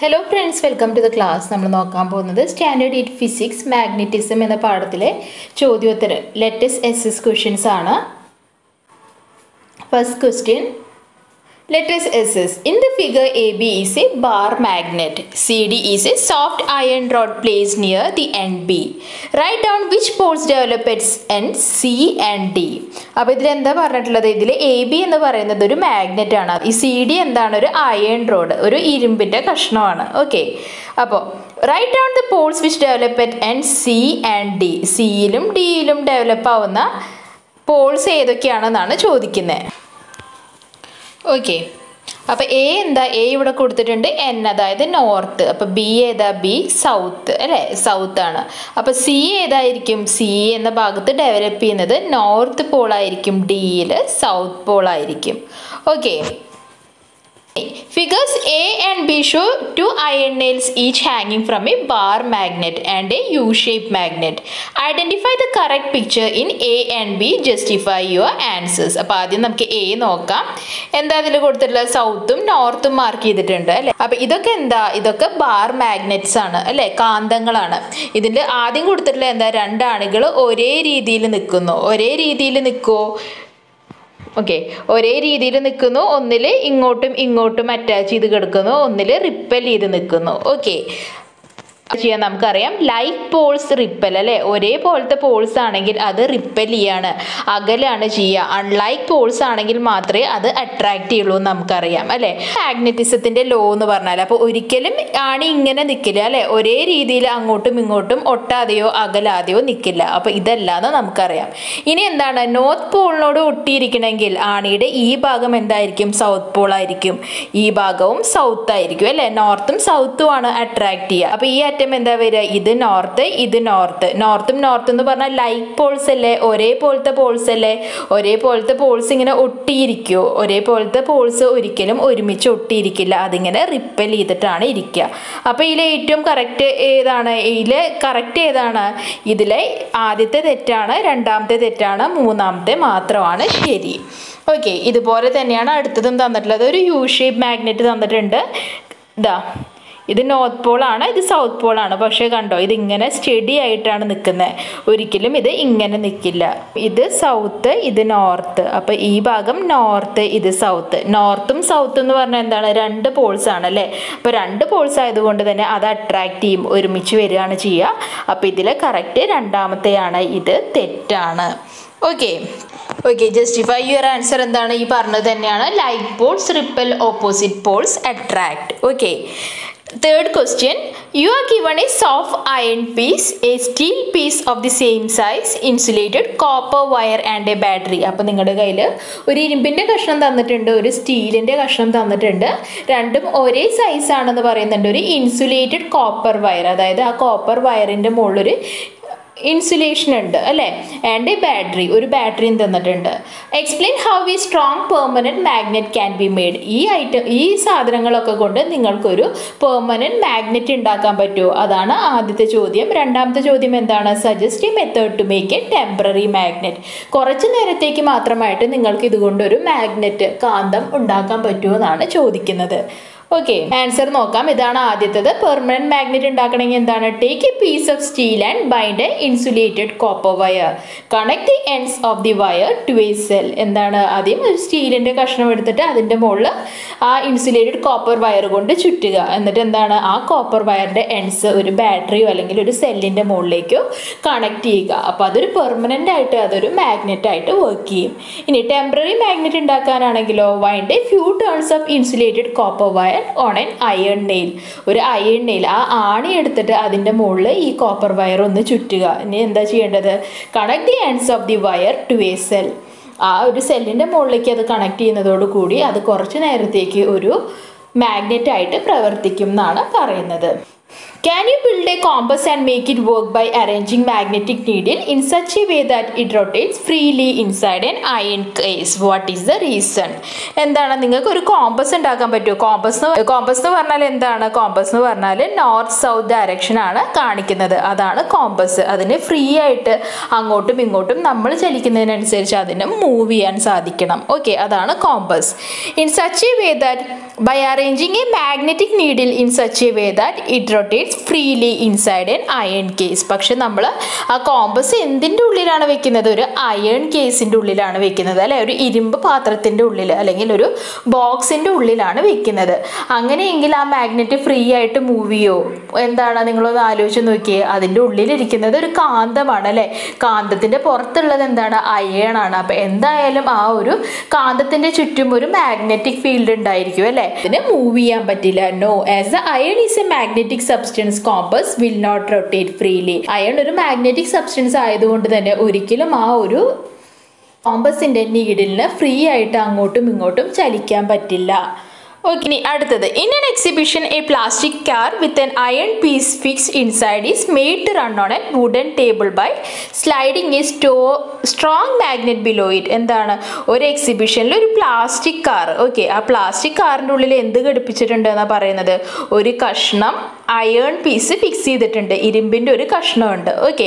Hello friends welcome to the class നമ്മൾ നോക്കാൻ പോകുന്നത് സ്റ്റാൻഡേർഡ് എയ്റ്റ് ഫിസിക്സ് മാഗ്നറ്റിസം എന്ന പാഠത്തിലെ ചോദ്യോത്തരം ലെറ്റസ് എസ് എസ് ക്വസ്റ്റ്യൻസ് ആണ് first question Letters SS. In the figure, AB is a bar magnet. CD is a soft iron rod placed near the end B. Write down which poles develop at end C and D. അപ്പോൾ ഇതിൽ എന്താ പറഞ്ഞിട്ടുള്ളത് ഇതിൽ A B എന്ന് പറയുന്നത് ഒരു magnet ആണ് ഈ സി ഡി എന്താണ് ഒരു അയൺ റോഡ് ഒരു ഇരുമ്പിൻ്റെ കഷ്ണമാണ് ഓക്കെ അപ്പോൾ right down the poles which develop at end C and D സിയിലും ഡിയിലും ഡെവലപ്പ് ആവുന്ന പോൾസ് ഏതൊക്കെയാണെന്നാണ് ചോദിക്കുന്നത് ഓക്കെ അപ്പോൾ എ എന്താ എ ഇവിടെ കൊടുത്തിട്ടുണ്ട് എൻ അതായത് നോർത്ത് അപ്പോൾ ബി ഏതാ ബി സൗത്ത് അല്ലേ സൗത്ത് ആണ് അപ്പോൾ സി ഏതായിരിക്കും സി എന്ന ഭാഗത്ത് ഡെവലപ്പ് ചെയ്യുന്നത് നോർത്ത് പോളായിരിക്കും ഡിയിൽ സൗത്ത് പോളായിരിക്കും okay Figures A and B show two iron nails each hanging from a bar magnet and a U-shaped magnet. Identify the correct picture in A and B. Justify your answers. അപ്പോൾ ആദ്യം നമുക്ക് A നോക്കാം എന്താ അതിൽ കൊടുത്തിട്ടുള്ളത് സൗത്തും നോർത്തും mark ചെയ്തിട്ടുണ്ട് അല്ലേ അപ്പോൾ ഇതൊക്കെ എന്താ ഇതൊക്കെ ബാർ മാഗ്നറ്റ്സ് ആണ് അല്ലേ കാന്തങ്ങളാണ് ഇതിൻ്റെ ആദ്യം കൊടുത്തിട്ടുള്ള എന്താ രണ്ടാണികൾ ഒരേ രീതിയിൽ നിൽക്കുന്നു ഒരേ രീതിയിൽ നിൽക്കുമോ ഓക്കെ ഒരേ രീതിയിൽ നിൽക്കുന്നു ഒന്നിൽ ഇങ്ങോട്ടും ഇങ്ങോട്ടും അറ്റാച്ച് ചെയ്ത് കിടക്കുന്നു ഒന്നിൽ റിപ്പൽ ചെയ്ത് നിൽക്കുന്നു ഓക്കെ ചെയ്യാൻ നമുക്കറിയാം ലൈക്ക് പോൾസ് റിപ്പൽ അല്ലേ ഒരേപോലത്തെ പോൾസ് ആണെങ്കിൽ അത് റിപ്പൽ ചെയ്യാണ് അകലാണ് ചെയ്യുക അൺലൈക്ക് പോൾസ് ആണെങ്കിൽ മാത്രമേ അത് അട്രാക്ട് ചെയ്യുള്ളൂ എന്ന് നമുക്കറിയാം അല്ലേ മാഗ്നറ്റിസത്തിന്റെ ലോ എന്ന് പറഞ്ഞാൽ അപ്പോൾ ഒരിക്കലും ആണി ഇങ്ങനെ നിൽക്കില്ല അല്ലേ ഒരേ രീതിയിൽ അങ്ങോട്ടും ഇങ്ങോട്ടും ഒട്ടാതെയോ അകലാതെയോ നിൽക്കില്ല അപ്പോൾ ഇതല്ലാന്ന് നമുക്കറിയാം ഇനി എന്താണ് നോർത്ത് പോളിനോട് ഒട്ടിയിരിക്കണമെങ്കിൽ ആണിയുടെ ഈ ഭാഗം എന്തായിരിക്കും സൗത്ത് പോൾ ആയിരിക്കും ഈ ഭാഗവും സൗത്ത് ആയിരിക്കും അല്ലേ നോർത്തും സൗത്തും ആണ് അട്രാക്ട് ചെയ്യുക അപ്പോൾ ഈ അറ്റം എന്താ വരിക ഇത് നോർത്ത് ഇത് നോർത്ത് നോർത്തും നോർത്ത് എന്ന് പറഞ്ഞാൽ ലൈക്ക് പോൾസ് അല്ലേ ഒരേപോലത്തെ പോൾസ് അല്ലേ ഒരേപോലത്തെ പോൾസ് ഇങ്ങനെ ഒട്ടിയിരിക്കുമോ ഒരേപോലത്തെ പോൾസ് ഒരിക്കലും ഒരുമിച്ച് ഒട്ടിയിരിക്കില്ല അതിങ്ങനെ റിപ്പൽ ചെയ്തിട്ടാണ് ഇരിക്കുക അപ്പോൾ ഇതിലെ ഏറ്റവും കറക്റ്റ് ഏതാണ് ഇതിൽ കറക്റ്റ് ഏതാണ് ഇതിലെ ആദ്യത്തെ തെറ്റാണ് രണ്ടാമത്തെ തെറ്റാണ് മൂന്നാമത്തെ മാത്രമാണ് ശരി ഓക്കെ ഇതുപോലെ തന്നെയാണ് അടുത്തതും തന്നിട്ടുള്ളത് ഒരു യു ഷേപ്പ് മാഗ്നറ്റ് തന്നിട്ടുണ്ട് ഇതാ ഇത് നോർത്ത് പോളാണ് ഇത് സൗത്ത് പോളാണ് പക്ഷേ കണ്ടോ ഇത് ഇങ്ങനെ സ്റ്റഡി ആയിട്ടാണ് നിൽക്കുന്നത് ഒരിക്കലും ഇത് ഇങ്ങനെ നിൽക്കില്ല ഇത് സൗത്ത് ഇത് നോർത്ത് അപ്പോൾ ഈ ഭാഗം നോർത്ത് ഇത് സൗത്ത് നോർത്തും സൗത്ത് എന്ന് പറഞ്ഞാൽ എന്താണ് രണ്ട് പോൾസ് ആണ് അല്ലേ അപ്പോൾ രണ്ട് പോൾസ് ആയതുകൊണ്ട് തന്നെ അത് അട്രാക്റ്റ് ചെയ്യും ഒരുമിച്ച് വരികയാണ് ചെയ്യുക അപ്പോൾ ഇതിൽ കറക്റ്റ് രണ്ടാമത്തെയാണ് ഇത് തെറ്റാണ് okay okay justify your answer എന്താണ് ഈ പറഞ്ഞത് തന്നെയാണ് like poles repel opposite poles attract okay Third question You are given a soft iron piece, a steel piece of the same size, insulated copper wire and a battery. അപ്പോൾ നിങ്ങളുടെ കയ്യിൽ ഒരു ഇരുമ്പിൻ്റെ കഷ്ണം തന്നിട്ടുണ്ട് ഒരു സ്റ്റീലിൻ്റെ കഷ്ണം തന്നിട്ടുണ്ട് രണ്ടും ഒരേ സൈസ് ആണെന്ന് പറയുന്നുണ്ട് ഒരു ഇൻസുലേറ്റഡ് കോപ്പർ വയർ അതായത് ആ കോപ്പർ വയറിൻ്റെ മുകളിലൊരു ഇൻസുലേഷൻ ഉണ്ട് അല്ലേ ആൻഡ് എ ബാറ്ററി ഒരു ബാറ്ററിയും തന്നിട്ടുണ്ട് explain how we strong permanent magnet can be made ഈ ഐറ്റം ഈ സാധനങ്ങളൊക്കെ കൊണ്ട് നിങ്ങൾക്കൊരു പെർമനൻറ്റ് മാഗ്നറ്റ് ഉണ്ടാക്കാൻ പറ്റുമോ അതാണ് ആദ്യത്തെ ചോദ്യം രണ്ടാമത്തെ ചോദ്യം എന്താണ് suggest a method to make a temporary magnet കുറച്ച് നേരത്തേക്ക് മാത്രമായിട്ട് നിങ്ങൾക്ക് ഇതുകൊണ്ടൊരു മാഗ്നറ്റ് കാന്തം ഉണ്ടാക്കാൻ പറ്റുമോ എന്നാണ് ചോദിക്കുന്നത് ഓക്കെ ആൻസർ നോക്കാം ഇതാണ് ആദ്യത്തത് പെർമനന്റ് മാഗ്നറ്റ് ഉണ്ടാക്കണമെങ്കിൽ എന്താണ് take a piece of steel and bind a insulated copper wire connect the ends of the wire to a cell എന്താണ് ആദ്യം ഒരു സ്റ്റീലിന്റെ കഷ്ണം എടുത്തിട്ട് അതിന്റെ മുകളിൽ ആ ഇൻസുലേറ്റഡ് കോപ്പർ വയർ കൊണ്ട് ചുറ്റുക എന്നിട്ട് എന്താണ് ആ കോപ്പർ വയറിന്റെ എൻഡ്സ് ഒരു ബാറ്ററിയോ അല്ലെങ്കിൽ ഒരു സെല്ലിന്റെ മുകളിലേക്കോ കണക്ട് ചെയ്യുക അപ്പോൾ അതൊരു പെർമനന്റ് ആയിട്ട് അതൊരു മാഗ്നറ്റ് ആയിട്ട് വർക്ക് ചെയ്യും ഇനി ടെമ്പററി മാഗ്നറ്റ് ഉണ്ടാക്കാനാണെങ്കിലോ wind a few turns of insulated copper wire on an iron nail ഒരു അയൺ നെയിൽ ആ ആണി എടുത്തിട്ട് അതിൻ്റെ മുകളിൽ ഈ കോപ്പർ വയർ ഒന്ന് ചുറ്റുക ഇനി എന്താ ചെയ്യേണ്ടത് connect the ends of the wire to a cell ആ ഒരു സെല്ലിൻ്റെ മുകളിലേക്ക് അത് കണക്ട് ചെയ്യുന്നതോട് കൂടി അത് കുറച്ച് നേരത്തേക്ക് ഒരു മാഗ്നറ്റ് ആയിട്ട് പ്രവർത്തിക്കും എന്നാണ് പറയുന്നത് Can you build a compass and make it work by arranging magnetic needle in such a way that it rotates freely inside an iron case? What is the reason? എന്താണ് നിങ്ങൾക്ക് ഒരു കോമ്പസ് ഉണ്ടാക്കാൻ പറ്റുമോ compass compass എന്ന് പറഞ്ഞാൽ എന്താണ് compass എന്ന് പറഞ്ഞാൽ നോർത്ത് സൗത്ത് ഡയറക്ഷൻ ആണ് കാണിക്കുന്നത് അതാണ് കോമ്പസ് അതിന് ഫ്രീ ആയിട്ട് അങ്ങോട്ടും ഇങ്ങോട്ടും നമ്മൾ ചലിക്കുന്നതിനനുസരിച്ച് അതിന് മൂവ് ചെയ്യാൻ സാധിക്കണം ഓക്കെ അതാണ് compass in such a way that by arranging a magnetic needle in such a way that it rotates freely inside an iron case പക്ഷെ നമ്മൾ ആ കോമ്പസ് എന്തിൻ്റെ ഉള്ളിലാണ് വെക്കുന്നത് ഒരു അയൺ കേസിൻ്റെ ഉള്ളിലാണ് വെക്കുന്നത് അല്ലെ ഒരു ഇരുമ്പ് പാത്രത്തിൻ്റെ ഉള്ളിൽ അല്ലെങ്കിൽ ഒരു ബോക്സിൻ്റെ ഉള്ളിലാണ് വെക്കുന്നത് അങ്ങനെയെങ്കിൽ ആ മാഗ്നറ്റ് ഫ്രീ ആയിട്ട് മൂവ് ചെയ്യോ എന്താണ് നിങ്ങളൊന്ന് ആലോചിച്ച് നോക്കിയേ അതിൻ്റെ ഉള്ളിലിരിക്കുന്നത് ഒരു കാന്തമാണ് അല്ലേ കാന്തത്തിൻ്റെ പുറത്തുള്ളത് എന്താണ് അയൺ ആണ് അപ്പം എന്തായാലും ആ ഒരു കാന്തത്തിൻ്റെ ചുറ്റും ഒരു മാഗ്നറ്റിക് ഫീൽഡ് ഉണ്ടായിരിക്കും അല്ലേ ഇതിന് മൂവ് ചെയ്യാൻ പറ്റില്ല no as the iron is a magnetic substance compass will not rotate freely iron ഒരു മാഗ്നറ്റിക് സബ്സ്റ്റൻസ് ആയതുകൊണ്ട് തന്നെ ഒരിക്കലും ആ ഒരു കോമ്പസിൻ്റെ നീഡിലിന് ഫ്രീ ആയിട്ട് അങ്ങോട്ടും ഇങ്ങോട്ടും ചലിക്കാൻ പറ്റില്ല ഓക്കെ ഇനി അടുത്തത് in an exhibition a plastic car with an iron piece fix inside is made to run on an wooden table by sliding a sto strong magnet below it എന്താണ് ഒരു എക്സിബിഷനിൽ ഒരു പ്ലാസ്റ്റിക് കാർ ഓക്കെ ആ plastic കാറിൻ്റെ ഉള്ളിൽ എന്ത് ഘടിപ്പിച്ചിട്ടുണ്ട് എന്നാണ് പറയുന്നത് ഒരു കഷ്ണം അയേൺ പീസ് ഫിക്സ് ചെയ്തിട്ടുണ്ട് ഇരുമ്പിൻ്റെ ഒരു കഷ്ണമുണ്ട് okay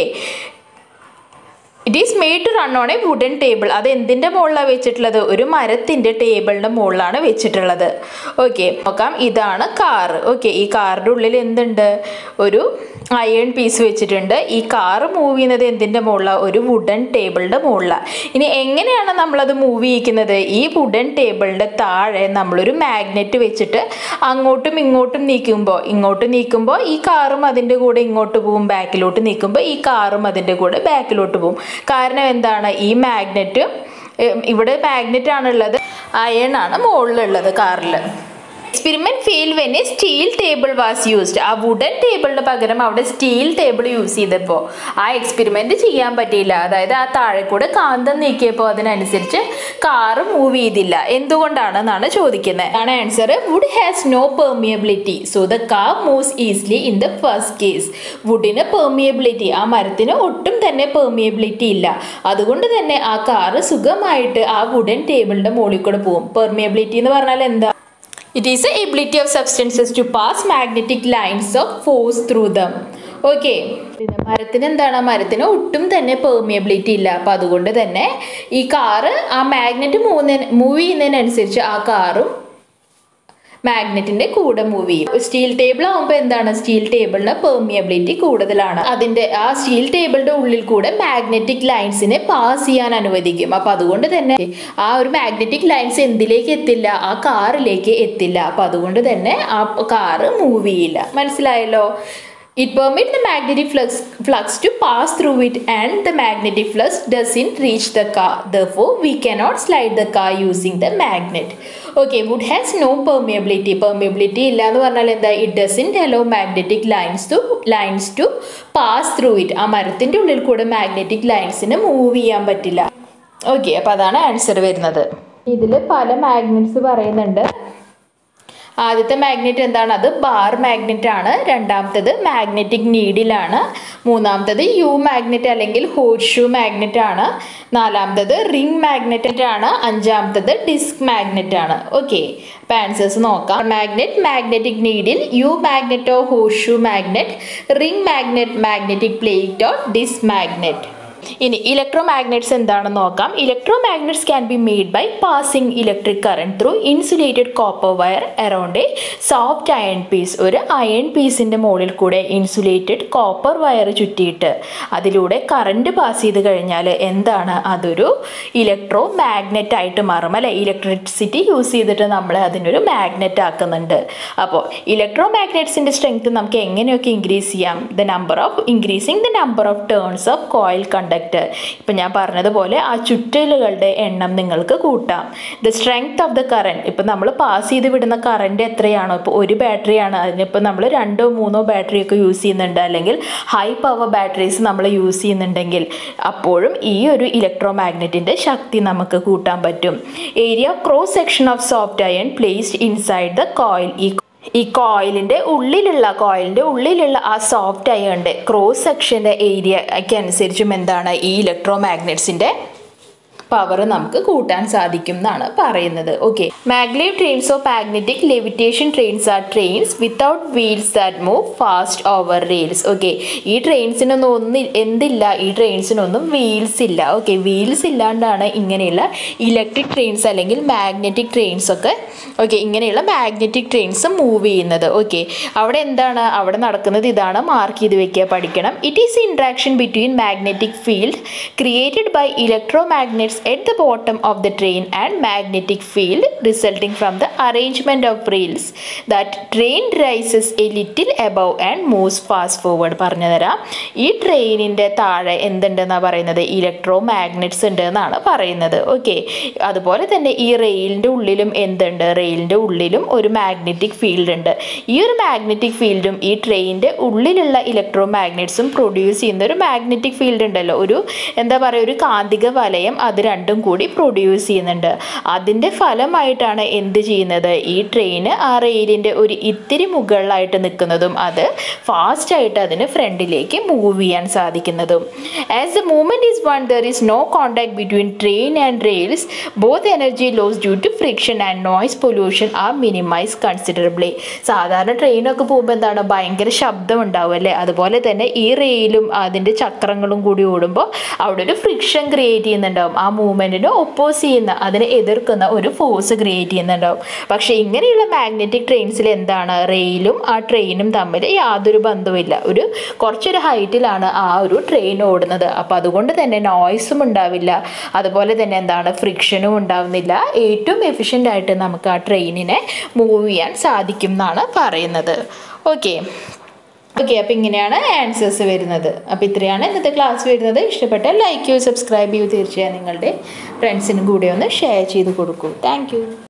it is made to run on a wooden table അത് എന്തിൻ്റെ മുകളിലാണ് വെച്ചിട്ടുള്ളത് ഒരു മരത്തിൻ്റെ ടേബിളിൻ്റെ മുകളിലാണ് വെച്ചിട്ടുള്ളത് ഓക്കെ നോക്കാം ഇതാണ് കാറ് ഓക്കെ ഈ കാറിൻ്റെ ഉള്ളിൽ എന്തുണ്ട് ഒരു അയൺ പീസ് വെച്ചിട്ടുണ്ട് ഈ കാറ് മൂവ് ചെയ്യുന്നത് എന്തിൻ്റെ മുകളിലാണ് ഒരു വുഡൻ ടേബിളിൻ്റെ മുകളിലാണ് ഇനി എങ്ങനെയാണ് നമ്മളത് മൂവ് ചെയ്യിക്കുന്നത് ഈ വുഡൻ ടേബിളിൻ്റെ താഴെ നമ്മളൊരു മാഗ്നറ്റ് വെച്ചിട്ട് അങ്ങോട്ടും ഇങ്ങോട്ടും നീക്കുമ്പോൾ ഇങ്ങോട്ട് നീക്കുമ്പോൾ ഈ കാറും അതിൻ്റെ കൂടെ ഇങ്ങോട്ട് പോകും ബാക്കിലോട്ട് നീക്കുമ്പോൾ ഈ കാറും അതിൻ്റെ കൂടെ ബാക്കിലോട്ട് പോകും കാരണം എന്താണ് ഈ മാഗ്നറ്റ് ഇവിടെ മാഗ്നറ്റ് ആണുള്ളത് അയൺ ആണ് മുകളിലുള്ളത് കാറിൽ experiment fail when a steel table was used ആ വുഡൻ ടേബിളിന് പകരം അവിടെ സ്റ്റീൽ ടേബിൾ യൂസ് ചെയ്തപ്പോൾ ആ എക്സ്പെരിമെന്റ് ചെയ്യാൻ പറ്റിയില്ല അതായത് ആ താഴെ കൂടെ കാന്തം നീക്കിയപ്പോൾ അതിനനുസരിച്ച് കാറ് മൂവ് ചെയ്തില്ല എന്തുകൊണ്ടാണെന്നാണ് ചോദിക്കുന്നത് ആണ് answer wood has no permeability so the car moves easily in the first case വുഡിന് പെർമിയബിലിറ്റി ആ മരത്തിന് ഒട്ടും തന്നെ പെർമിയബിലിറ്റി ഇല്ല അതുകൊണ്ട് തന്നെ ആ കാറ് സുഖമായിട്ട് ആ വുഡൻ ടേബിളിന്റെ മുകളിൽ കൂടെ പോകും പെർമിയബിലിറ്റി എന്ന് പറഞ്ഞാൽ എന്താ It is the ability of substances to pass magnetic lines of force through them. Okay പിന്നെ മരത്തിന് എന്താണ് മരത്തിന് ഒട്ടും തന്നെ പെർമിയബിലിറ്റി ഇല്ല അപ്പം അതുകൊണ്ട് തന്നെ ഈ കാറ് ആ മാഗ്നറ്റ് മൂവ് മൂവ് ചെയ്യുന്നതിനനുസരിച്ച് ആ കാറും മാഗ്നറ്റിന്റെ കൂടെ മൂവ് ചെയ്യും സ്റ്റീൽ ടേബിൾ ആകുമ്പോൾ എന്താണ് സ്റ്റീൽ ടേബിളിന് പെർമിയബിലിറ്റി കൂടുതലാണ് അതിന്റെ ആ സ്റ്റീൽ ടേബിളിന്റെ ഉള്ളിൽ കൂടെ മാഗ്നറ്റിക് ലൈൻസിനെ പാസ് ചെയ്യാൻ അനുവദിക്കും അപ്പൊ അതുകൊണ്ട് തന്നെ ആ ഒരു മാഗ്നറ്റിക് ലൈൻസ് എന്തിലേക്ക് എത്തില്ല ആ കാറിലേക്ക് എത്തില്ല അപ്പൊ അതുകൊണ്ട് തന്നെ ആ കാറ് മൂവ് ചെയ്യില്ല മനസ്സിലായല്ലോ It permits the magnetic flux, flux to pass through it and the magnetic flux doesn't reach the car. Therefore, we cannot slide the car using the magnet. Okay, wood has no permeability. Permeability ഇല്ല എന്ന് പറഞ്ഞാൽ എന്താ it doesn't allow magnetic lines to lines to pass through it ആ മരത്തിൻ്റെ ഉള്ളിൽ കൂടെ magnetic ലൈൻസിന് move ചെയ്യാൻ പറ്റില്ല ഓക്കെ അപ്പോൾ അതാണ് ആൻസർ വരുന്നത് ഇതിൽ പല മാഗ്നറ്റ്സ് പറയുന്നുണ്ട് ആദ്യത്തെ മാഗ്നറ്റ് എന്താണ് അത് ബാർ മാഗ്നറ്റ് ആണ് രണ്ടാമത്തത് മാഗ്നറ്റിക് നീഡിലാണ് മൂന്നാമത്തത് യു മാഗ്നറ്റ് അല്ലെങ്കിൽ ഹോട്ട് ഷൂ മാഗ്നറ്റ് ആണ് നാലാമത്തത് റിംഗ് മാഗ്നറ്റ് ആണ് അഞ്ചാമത്തത് ഡിസ്ക് മാഗ്നറ്റ് ആണ് ഓക്കെ അപ്പോൾ ആൻസേഴ്സ് നോക്കാം മാഗ്നറ്റ് മാഗ്നറ്റിക് നീഡിൽ യു മാഗ്നറ്റോ ഹോട്ട് shoe magnet ring magnet magnetic പ്ലേറ്റോ ഡിസ്ക് മാഗ്നറ്റ് ഇനി ഇലക്ട്രോ മാഗ്നറ്റ്സ് എന്താണെന്ന് നോക്കാം electromagnets can be made by passing electric current through insulated copper wire around a soft iron piece ഒരു iron പീസിൻ്റെ മുകളിൽ കൂടെ ഇൻസുലേറ്റഡ് കോപ്പർ വയർ ചുറ്റിയിട്ട് അതിലൂടെ current pass ചെയ്ത് കഴിഞ്ഞാൽ എന്താണ് അതൊരു ഇലക്ട്രോ മാഗ്നറ്റ് ആയിട്ട് മാറും അല്ലെ ഇലക്ട്രിസിറ്റി യൂസ് ചെയ്തിട്ട് നമ്മൾ അതിനൊരു മാഗ്നറ്റ് ആക്കുന്നുണ്ട് അപ്പോൾ ഇലക്ട്രോ മാഗ്നറ്റ്സിൻ്റെ സ്ട്രെങ്ത് നമുക്ക് എങ്ങനെയൊക്കെ ഇൻക്രീസ് ചെയ്യാം the number of increasing the number of turns of coil conductor ഇപ്പം ഞാൻ പറഞ്ഞതുപോലെ ആ ചുറ്റലുകളുടെ എണ്ണം നിങ്ങൾക്ക് കൂട്ടാം the strength of the current ഇപ്പം നമ്മൾ പാസ് ചെയ്ത് വിടുന്ന കറണ്ട് എത്രയാണോ ഇപ്പോൾ ഒരു ബാറ്ററിയാണ് അതിനിപ്പോൾ നമ്മൾ രണ്ടോ മൂന്നോ ബാറ്ററി ഒക്കെ യൂസ് ചെയ്യുന്നുണ്ട് അല്ലെങ്കിൽ ഹൈ പവർ ബാറ്ററീസ് നമ്മൾ യൂസ് ചെയ്യുന്നുണ്ടെങ്കിൽ അപ്പോഴും ഈ ഒരു ഇലക്ട്രോ മാഗ്നറ്റിൻ്റെ ശക്തി നമുക്ക് കൂട്ടാൻ പറ്റും area cross section of soft iron placed inside the coil ഈ ഈ കോയിലിൻ്റെ ഉള്ളിലുള്ള കോയിലിൻ്റെ ഉള്ളിലുള്ള ആ സോഫ്റ്റ് അയണിൻ്റെ ക്രോസ് സെക്ഷൻ്റെ ഏരിയയ്ക്ക് അനുസരിച്ചും എന്താണ് ഈ ഇലക്ട്രോ മാഗ്നറ്റ്സിൻ്റെ പവർ നമുക്ക് കൂട്ടാൻ സാധിക്കും എന്നാണ് പറയുന്നത് okay maglev trains of magnetic levitation trains are trains without wheels that move fast over rails okay ഈ ട്രെയിൻസിനൊന്നും ഒന്നും എന്തില്ല ഈ ട്രെയിൻസിനൊന്നും വീൽസ് ഇല്ല ഓക്കെ വീൽസ് ഇല്ലാണ്ടാണ് ഇങ്ങനെയുള്ള ഇലക്ട്രിക് ട്രെയിൻസ് അല്ലെങ്കിൽ മാഗ്നറ്റിക് ട്രെയിൻസ് ഒക്കെ ഓക്കെ ഇങ്ങനെയുള്ള മാഗ്നറ്റിക് ട്രെയിൻസ് മൂവ് ചെയ്യുന്നത് ഓക്കെ അവിടെ എന്താണ് അവിടെ നടക്കുന്നത് ഇതാണ് മാർക്ക് ചെയ്ത് വെക്കുക പഠിക്കണം it is interaction between magnetic field created by electromagnets at the bottom of the train and magnetic field resulting from the arrangement of rails that train rises a little above and moves fast forward പറഞ്ഞു തരാം ഈ ട്രെയിനിൻ്റെ താഴെ എന്തുണ്ടെന്നാണ് പറയുന്നത് electro magnets ഉണ്ട് എന്നാണ് പറയുന്നത് okay അതുപോലെ തന്നെ ഈ റെയിലിൻ്റെ ഉള്ളിലും എന്തുണ്ട് റെയിലിൻ്റെ ഉള്ളിലും ഒരു മാഗ്നറ്റിക് ഫീൽഡ് ഉണ്ട് ഈ ഒരു മാഗ്നറ്റിക് ഫീൽഡും ഈ ട്രെയിനിൻ്റെ ഉള്ളിലുള്ള ഇലക്ട്രോ മാഗ്നറ്റ്സും പ്രൊഡ്യൂസ് ചെയ്യുന്ന ഒരു മാഗ്നറ്റിക് ഫീൽഡ് ഉണ്ടല്ലോ ഒരു എന്താ പറയുക ഒരു കാന്തിക വലയം അത് രണ്ടും കൂടി പ്രൊഡ്യൂസ് ചെയ്യുന്നുണ്ട് അതിൻ്റെ ഫലമായിട്ടാണ് എന്ത് ചെയ്യുന്നത് ഈ ട്രെയിൻ ആ റെയിലിൻ്റെ ഒരു ഇത്തിരി മുകളിലായിട്ട് നിൽക്കുന്നതും അത് ഫാസ്റ്റായിട്ട് അതിന് ഫ്രണ്ടിലേക്ക് മൂവ് ചെയ്യാൻ സാധിക്കുന്നതും as the movement is one there is no contact between train and rails both energy loss due to friction and noise pollution are minimise considerably സാധാരണ ട്രെയിനൊക്കെ പോകുമ്പോൾ എന്താണ് ഭയങ്കര ശബ്ദം ഉണ്ടാവും അല്ലേ അതുപോലെ തന്നെ ഈ റെയിലും അതിൻ്റെ ചക്രങ്ങളും കൂടി ഓടുമ്പോൾ അവിടെ ഒരു ഫ്രിക്ഷൻ ക്രിയേറ്റ് ചെയ്യുന്നുണ്ടാവും ആ മൂവ്മെൻറ്റിനെ ഒപ്പോസ് ചെയ്യുന്ന അതിനെ എതിർക്കുന്ന ഒരു ഫോഴ്സ് ക്രിയേറ്റ് ചെയ്യുന്നുണ്ടാവും പക്ഷേ ഇങ്ങനെയുള്ള മാഗ്നറ്റിക് ട്രെയിൻസിൽ എന്താണ് റെയിലും ആ ട്രെയിനും തമ്മിൽ യാതൊരു ബന്ധവുമില്ല ഒരു കുറച്ചൊരു ഹൈറ്റിലാണ് ആ ഒരു ട്രെയിൻ ഓടുന്നത് അപ്പോൾ അതുകൊണ്ട് തന്നെ നോയ്സും ഉണ്ടാവില്ല അതുപോലെ തന്നെ എന്താണ് ഫ്രിക്ഷനും ഉണ്ടാവുന്നില്ല ഏറ്റവും എഫിഷ്യൻ്റ് ആയിട്ട് നമുക്ക് ആ ട്രെയിനിനെ മൂവ് ചെയ്യാൻ സാധിക്കും എന്നാണ് പറയുന്നത് ഓക്കെ ഓക്കെ അപ്പോൾ ഇങ്ങനെയാണ് ആൻസേഴ്സ് വരുന്നത് അപ്പോൾ ഇത്രയാണ് ഇന്നത്തെ ക്ലാസ് വരുന്നത് ഇഷ്ടപ്പെട്ടാൽ ലൈക്ക് ചെയ്യൂ സബ്സ്ക്രൈബ് ചെയ്യൂ തീർച്ചയായും നിങ്ങളുടെ ഫ്രണ്ട്സിനും കൂടെ ഒന്ന് ഷെയർ ചെയ്ത് കൊടുക്കൂ താങ്ക്